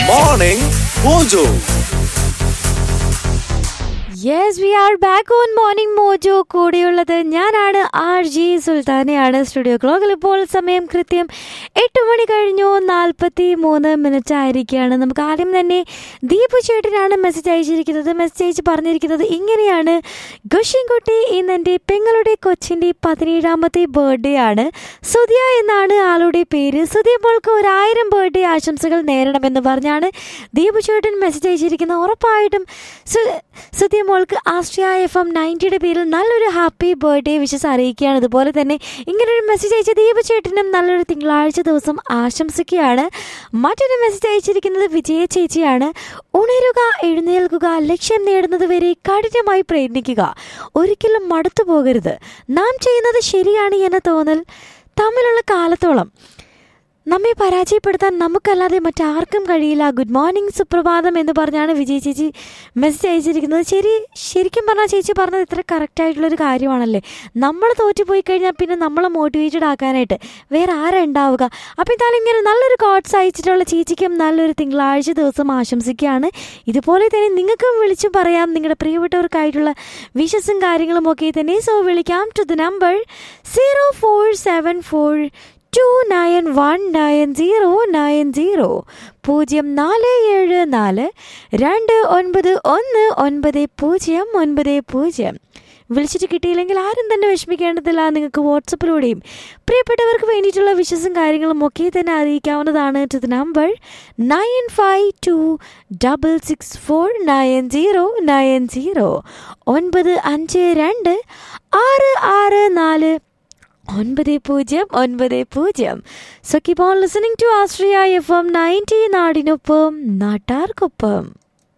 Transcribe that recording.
Morning Mojo. Yes we are back on morning Mojo കൂടെയുള്ളത് ഞാനാണ് R G സുൽത്താനയാണ് studio ക്ലോക്കിൽ ഇപ്പോൾ സമയം കൃത്യം എട്ട് മണി കഴിഞ്ഞു നാൽപ്പത്തി മൂന്ന് മിനിറ്റ് ആയിരിക്കുകയാണ് നമുക്ക് ആദ്യം തന്നെ ദീപു ചേട്ടനാണ് മെസ്സേജ് അയച്ചിരിക്കുന്നത് മെസ്സേജ് അയച്ച് പറഞ്ഞിരിക്കുന്നത് ഇങ്ങനെയാണ് ഗുഷിൻകുട്ടി ഇന്ന് എൻ്റെ പെങ്ങളുടെ കൊച്ചിൻ്റെ പതിനേഴാമത്തെ ബർത്ത്ഡേ ആണ് സുധിയ എന്നാണ് ആളുടെ പേര് സുധിയ മോൾക്ക് ഒരായിരം ബർത്ത്ഡേ ആശംസകൾ നേരണമെന്ന് പറഞ്ഞാണ് ദീപു ചേട്ടൻ മെസ്സേജ് അയച്ചിരിക്കുന്നത് ഉറപ്പായിട്ടും സു- സുധിയ മോൾക്ക് ആസ്ട്രിയ എഫ് എം നയൻറ്റിയുടെ പേരിൽ നല്ലൊരു ഹാപ്പി ബർത്ത്ഡേ വിഷസ് അറിയിക്കുകയാണ് അതുപോലെ തന്നെ ഇങ്ങനൊരു മെസ്സേജ് അയച്ച ദീപ ചേട്ടനും നല്ലൊരു തിങ്കളാഴ്ച ദിവസം ആശംസിക്കുകയാണ് മറ്റൊരു മെസ്സേജ് അയച്ചിരിക്കുന്നത് വിജയ ചേച്ചിയാണ് ഉണരുക എഴുന്നേൽക്കുക ലക്ഷ്യം നേടുന്നത് വരെ കഠിനമായി പ്രയത്നിക്കുക ഒരിക്കലും മടുത്തു പോകരുത് നാം ചെയ്യുന്നത് ശരിയാണ് എന്ന തോന്നൽ തമ്മിലുള്ള കാലത്തോളം നമ്മെ പരാജയപ്പെടുത്താൻ നമുക്കല്ലാതെ മറ്റാർക്കും കഴിയില്ല ഗുഡ് മോർണിംഗ് സുപ്രഭാതം എന്ന് പറഞ്ഞാണ് വിജയ് ചേച്ചി മെസ്സേജ് അയച്ചിരിക്കുന്നത് ശരി ശരിക്കും പറഞ്ഞാൽ ചേച്ചി പറഞ്ഞത് ഇത്ര കറക്റ്റ് ആയിട്ടുള്ളൊരു കാര്യമാണല്ലേ നമ്മൾ തോറ്റുപോയി കഴിഞ്ഞാൽ പിന്നെ നമ്മളെ മോട്ടിവേറ്റഡ് ആക്കാനായിട്ട് വേറെ ആരാ ഉണ്ടാവുക അപ്പോൾ എന്തായാലും ഇങ്ങനെ നല്ലൊരു കോട്ട്സ് അയച്ചിട്ടുള്ള ചേച്ചിക്കും നല്ലൊരു തിങ്കളാഴ്ച ദിവസം ആശംസിക്കുകയാണ് ഇതുപോലെ തന്നെ നിങ്ങൾക്കും വിളിച്ചു പറയാം നിങ്ങളുടെ പ്രിയപ്പെട്ടവർക്കായിട്ടുള്ള വിഷസും കാര്യങ്ങളും ഒക്കെ തന്നെ സോ വിളിക്കാം to the number zero four seven four two nine one nine zero nine zero പൂജ്യം നാല് ഏഴ് നാല് രണ്ട് ഒൻപത് ഒന്ന് ഒൻപത് പൂജ്യം ഒൻപത് പൂജ്യം വിളിച്ചിട്ട് കിട്ടിയില്ലെങ്കിൽ ആരും തന്നെ വിഷമിക്കേണ്ടതില്ല നിങ്ങൾക്ക് വാട്സപ്പിലൂടെയും പ്രിയപ്പെട്ടവർക്ക് വേണ്ടിയിട്ടുള്ള വിശ്വസും കാര്യങ്ങളും ഒക്കെ തന്നെ അറിയിക്കാവുന്നതാണ് to the number nine five two double six four nine zero nine zero ഒൻപത് അഞ്ച് രണ്ട് ആറ് ആറ് നാല് ഒൻപത് പൂജ്യം ഒൻപത് പൂജ്യം so keep on listening to ആസ്ട്രിയ എഫ് എം നയൻറ്റി നാടിനൊപ്പം നാട്ടാർക്കൊപ്പം